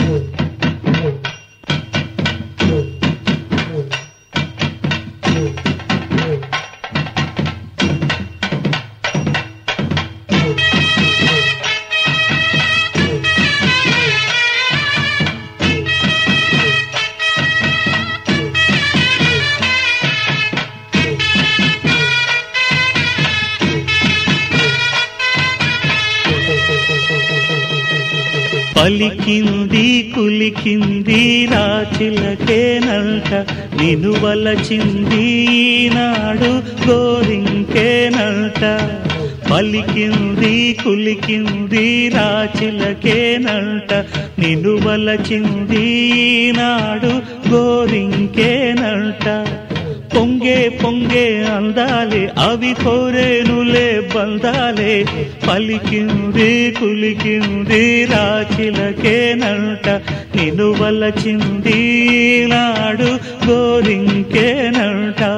పలికింది కులికింది రాచిలకేనంట నిను వలచింది ఈనాడు గోరింకేనంట పలికింది కులికింది రాచిలకేనంట నిను వలచింది ఈనాడు గోరింకేనంట పొంగే పొంగే అందాలే అవి కోరేనులే బందాలే పలికింది కులికింది రాచిలకేనంట నిన్ను వలచింది నాడు గోరింకేనంట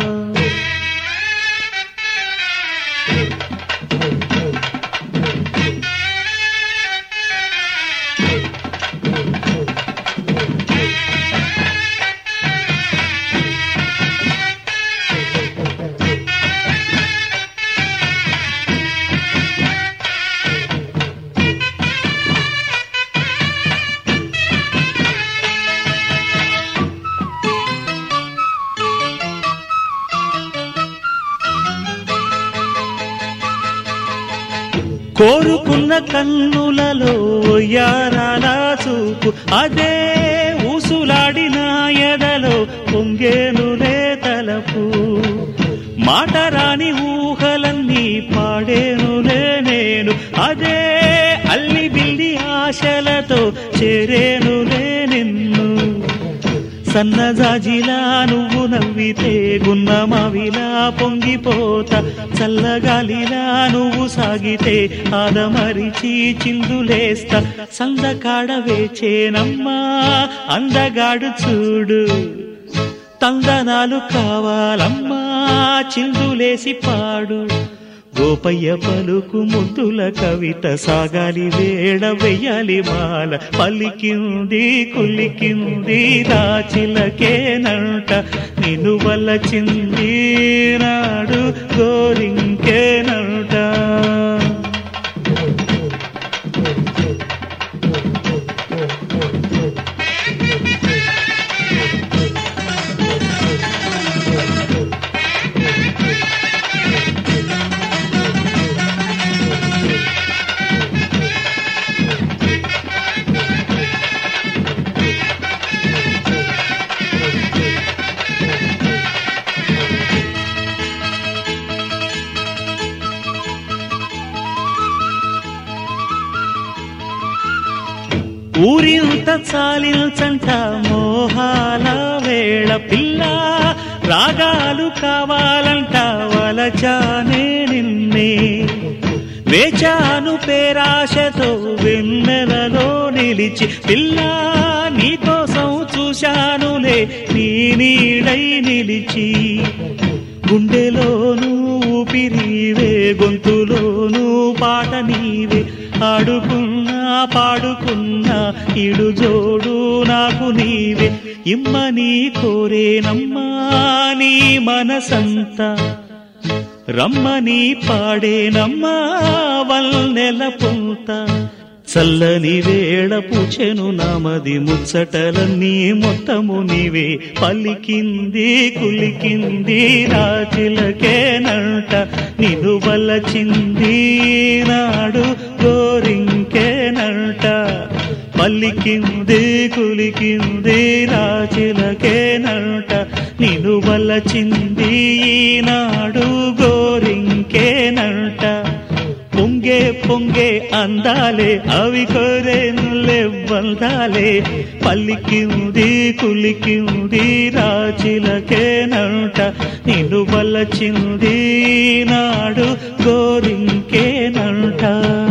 కోరుకున్న కన్నులలో యారాల చూపు అదే ఊసులాడిన ఎదలో పొంగేనులే తలపు మాట రాని ఊహలన్నీ పాడేనులే నేను అదే అల్లి బిల్లి ఆశలతో చేరేనులే నిన్ను సన్నజాజిలా నువ్వు నవ్వితే గున్నమావిలా పొంగిపోతా చల్లగాలిలా నువ్వు సాగితే ఆదమరిచి చిందులేస్తా సందకాడ వేచేనమ్మా అందగాడు చూడు తందనాలు కావాలమ్మా చిందులేసి పాడు గోపయ్య పలుకు ముద్దుల కవిత సాగాలి వేడ వెయ్యాలి మాల పలికింది కులికింది రాచిలకేనంట నిన్ను వలచింది నాడు గోరింకేనంట ఊరింత చాలిల్చంట మోహాల వేళ పిల్ల రాగాలు కావాలంట వలచానే నిన్నే వేచాను పేరాశతో వెన్నెలలో నిలిచి పిల్ల నీకోసం చూశానులే నీ నీడై నిలిచి గుండెలోనూ ఊపిరివే గొంతులోనూ పాట నీవే ఆడుకున్నా పాడుకున్నా ఇడు జోడు నాకు నీవే ఇమ్మని కోరేనమ్మా నీ మనసంతా రమ్మని పాడేనమ్మా వల్నెల పొంత చల్లని వేళ పూచెను నామది ముచ్చటలన్నీ మొత్తము నీవే పలికింది కులికింది రాజులకేనంట నిన్ను వలచింది నాడు గోరింకేనంట పలికింది కులికింది రాజులకేనంట నిన్ను వలచింది నాడు గోరింకేనంట పొంగే పొంగే అందాలే అవి కోరేనులే బందాలే పల్లికింది కులికింది రాచిలకేనంట నిన్ను వలచింది నాడు గోరింకేనంట